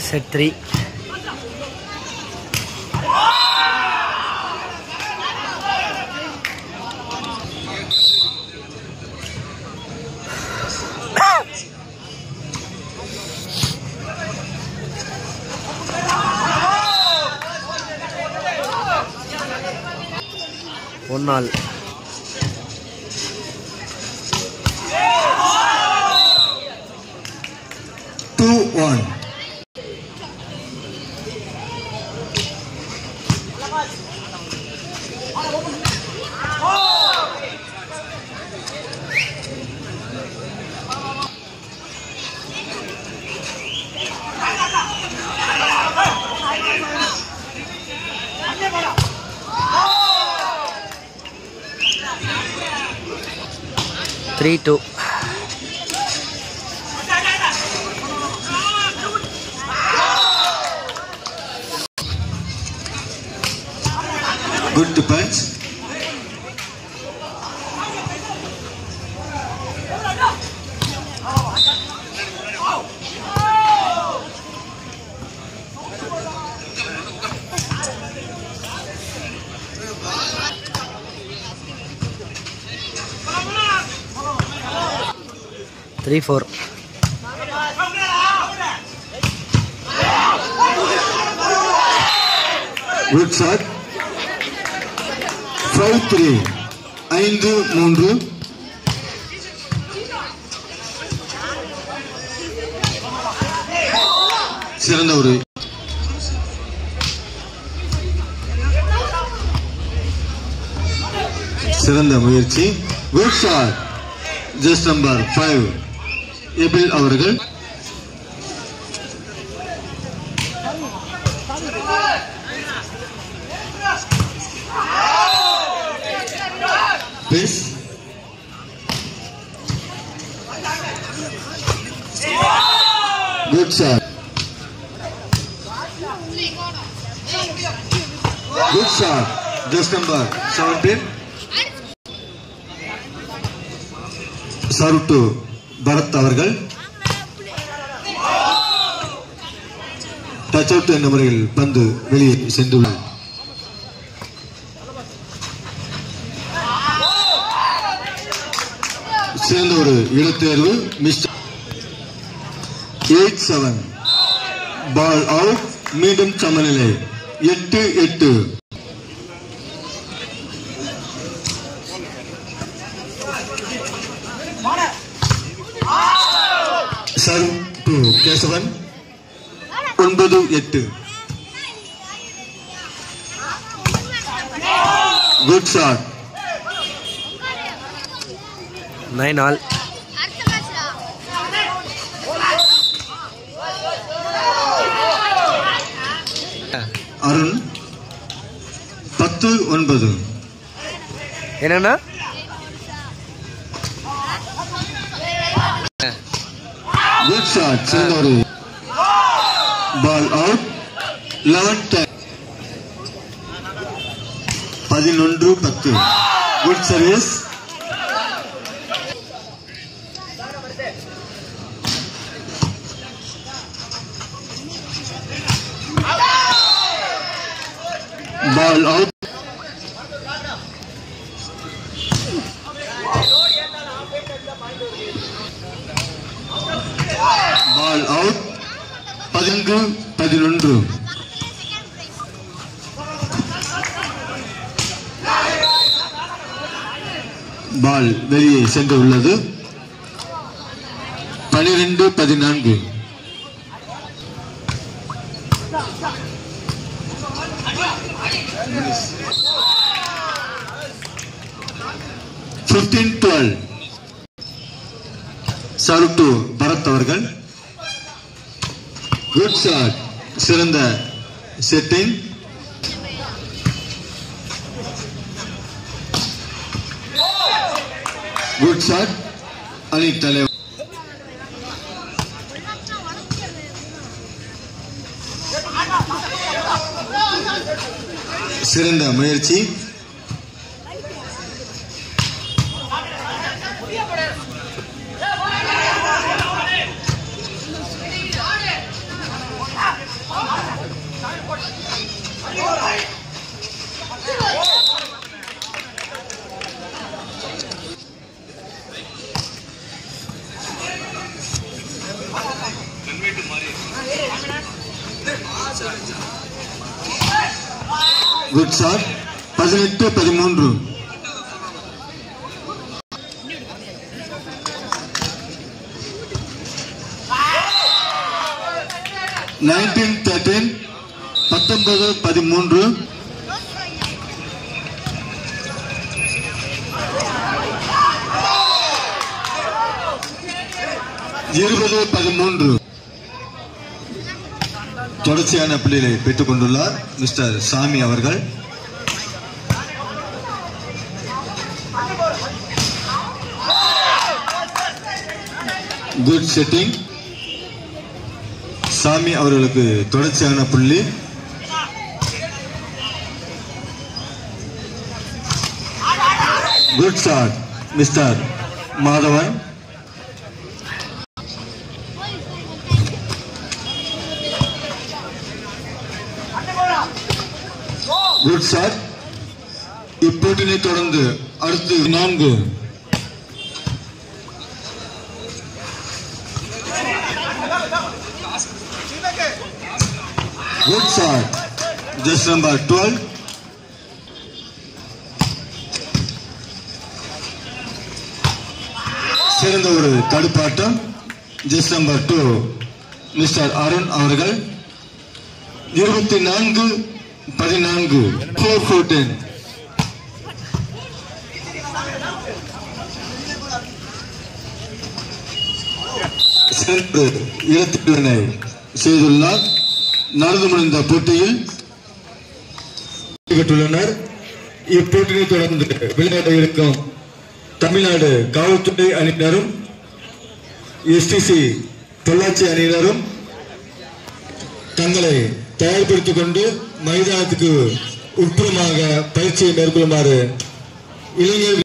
Set three ஒன்னால் two one three two good defence three four good shot five three ஐந்து மூன்று சிறந்த ஒரு சிறந்த முயற்சி good shot just number five எபில் அவர்கள் Peace. Good shot. Good shot. Just number 17. Serve to Bharat அவர்கள் டச் அவுட் என்ற முறையில் பந்து வெளியே சென்றுள்ளது சிறந்த ஒரு இடத்தேர்வு mister eight seven ball out மீண்டும் சமநிலை எட்டு எட்டு சர்வ் டு கேசவன் ஒன்பது எட்டு குட் ஷாட் நைன் ஆல் அடுத்த மேட்ச்டா அருண் பத்து ஒன்பது என்னண்ணா குட் ஷாட் சிறந்த ஒரு பால் அவுட் லெவன் டென் பதினொன்று பத்து good service ball out ball out பதினொன்று பதினொன்று பால் வெளியே சென்று உள்ளது பனிரெண்டு பதினான்கு fifteen twelve serve to Bharath அவர்கள் குட் ஷாட் சிறந்த செட்டிங் குட் ஷாட் அணி தலைவர் சிறந்த முயற்சி குட் ஷாட் பதினெட்டு பதிமூன்று நைன்டீன் தேர்ட்டீன் பத்தொன்பது பதிமூன்று இருபது பதிமூன்று தொடர்ச்சியான புள்ளிகளை பெற்றுக் கொண்டுள்ளார் மிஸ்டர் சாமி அவர்கள் குட் செட்டிங் சாமி அவர்களுக்கு தொடர்ச்சியான புள்ளி good shot mister Madhavan good shot இப்போட்டினை தொடர்ந்து அடுத்து நான்கு good shot just number twelve சிறந்த ஒரு தடுப்பாட்டம் just number two mister Arun அவர்கள் இருபத்தி நான்கு பதினான்கு ஃபோர் ஃபோர்டீன் சிறப்பு இடத்தினை செய்துள்ளார் நடந்து முடிந்த போட்டியில் பெற்றுள்ளனர் இப்போட்டியை தொடர்ந்து விளையாட இருக்கும் தமிழ்நாடு காவல்துறை அணியினரும் எஸ்டிசி பொள்ளாச்சி அணியினரும் தங்களை தயார்படுத்திக் கொண்டு மைதானத்துக்கு உட்புறமாக பயிற்சியை மேற்கொள்ளுமாறு இளைஞர்